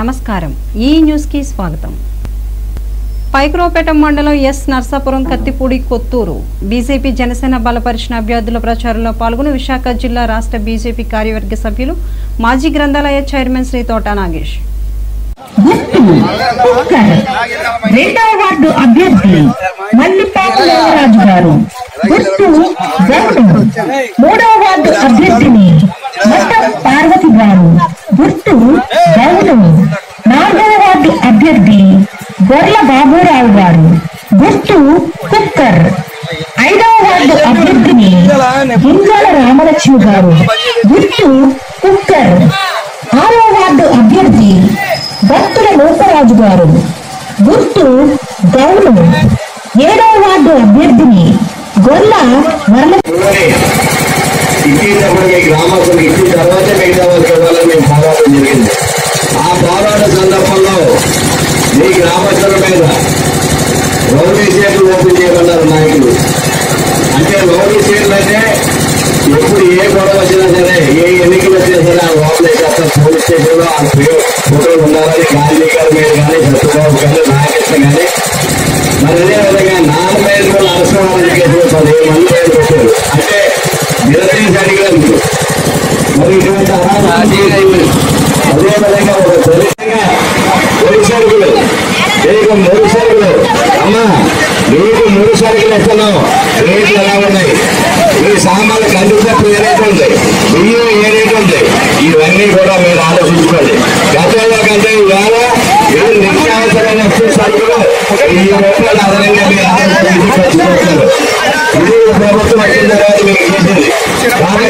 నమస్కారం ఈ న్యూస్ కి స్వాగతం పైకురోపేట మండలం ఎస్ నర్సాపురం కత్తిపూడి కొత్తూరు బీజేపీ జనసేన బలపరిచిన అభ్యర్థుల ప్రచారంలో పాల్గొని విశాఖ జిల్లా రాష్ట్ర బీజేపీ కార్యవర్గ సభ్యులు మాజీ గ్రంథాలయ చైర్మన్ శ్రీ తోట నాగేష్ గుర్తు కుక్కర్ రెండవ వార్డు అభ్యర్థి మల్లిపాక దేవరాజు గారు గుర్తు గౌడు మూడవ వార్డు అభ్యర్థిని మట్టం పార్వతి గారు గుర్తు గౌడు నాలుగవ వార్డు అభ్యర్థి గొర్ల బాబురావు గారు గుర్తు కుక్కర్ ఐదవ వార్డు అభ్యర్థిని గింజాల రామలక్ష్మి గారు గుర్తు కుక్కర్ ఆరవ వార్డు అభ్యర్థి భక్తుల లోకరాజు గారు గుర్తు గౌను ఏడవ వార్డు అభ్యర్థిని గొల్ల వరల ఇచ్చేటప్పుడు మీ గ్రామస్తులకు ఇచ్చిన తర్వాత మిగతా వాళ్ళకి ఇవ్వాలని మేము పోరాటం జరిగింది ఆ పోరాట సందర్భంలో మీ గ్రామస్తుల మీద రౌడీ షేట్లు ఓపెన్ చేయమన్నారు నాయకులు అంటే రౌడీ షేట్లు అంటే ఎప్పుడు ఏ గొడవ వచ్చినా సరే ఏ ఎన్నికలు వచ్చినా సరే ఆ లోపల వేసేస్తారు పోలీస్ స్టేషన్లో ఆ ఫోటో ఫోటోలు ఉండాలని గాంధీ గారి మీద కానీ సత్యబాబు కానీ నాగేశ్వర కానీ మరి అదే విధంగా నాన్న మీద కూడా అలసవాలని కేసులో పదిహేను మంది పేరు పెట్టారు అంటే నిలదీసి అడిగారు మరి ఇటువంటి అనాథ అదే విధంగా ఒక దళితంగా పొడి సరుకులు మీకు మూడు సరుకులు అమ్మా మీకు మూడు సరుకులు ఇస్తున్నాం రేట్లు ఎలా ఉన్నాయి మీ సామాన్లు కందిపప్పు ఏ రేటు ఉంది బియ్యం ఏ రేటు ఉంది ఇవన్నీ కూడా మీరు ఆలోచించుకోండి గతంలో కంటే ఇవాళ ఏడు నిత్యావసరమైన వచ్చే సరుకులు ఈ రూపాయలు అదనంగా మీరు ఆలోచించి ఖర్చు పెడతారు ఇది ప్రభుత్వం వచ్చిన తర్వాత మీకు చేసింది కాబట్టి